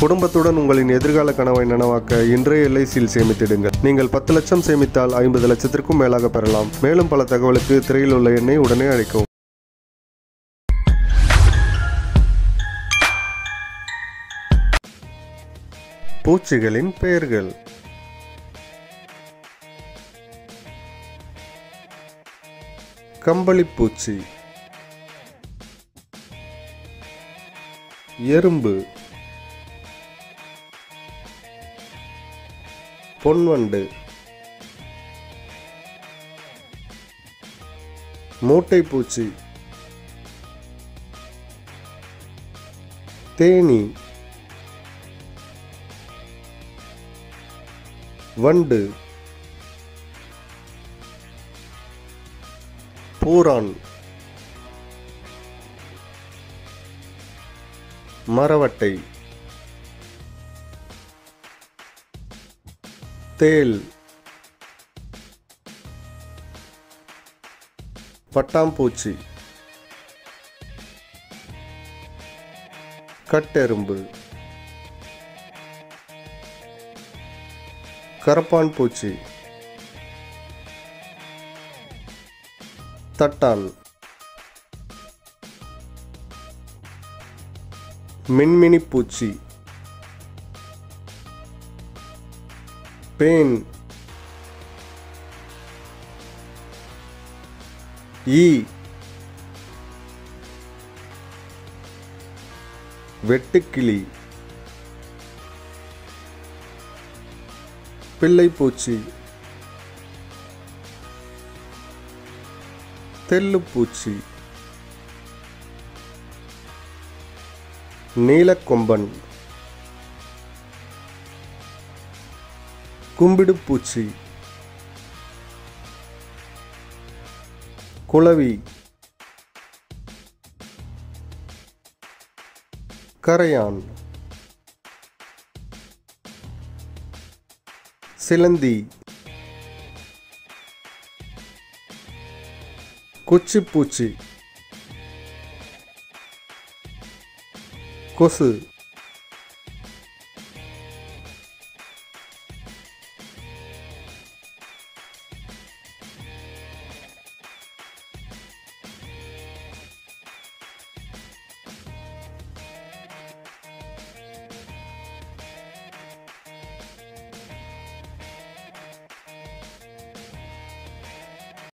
குடும்பத்துடன் உங்களின் எதிர்கால கனவை நனவாக்க இன்றைய எல்ஐசியில் சேமித்திடுங்கள் நீங்கள் பத்து லட்சம் சேமித்தால் ஐம்பது லட்சத்திற்கும் மேலாக பெறலாம் மேலும் பல தகவலுக்கு திரையில் உள்ள எண்ணை உடனே அழைக்கவும் பூச்சிகளின் பெயர்கள் கம்பளிப்பூச்சி எறும்பு பொன்வண்டு மூட்டைப்பூச்சி தேனி வண்டு பூரான் மரவட்டை தேல் பட்டாம்பூச்சி கட்டெரும்பு கரப்பான் பூச்சி தட்டான் மின்மினி பூச்சி பேன் ஈ வெட்டுக்கிளி பிள்ளைப்பூச்சி தெல்லுப்பூச்சி நீலக்கொம்பன் கும்பிடுப்பூச்சி குளவி கரையான் சிலந்தி குச்சிப்பூச்சி கொசு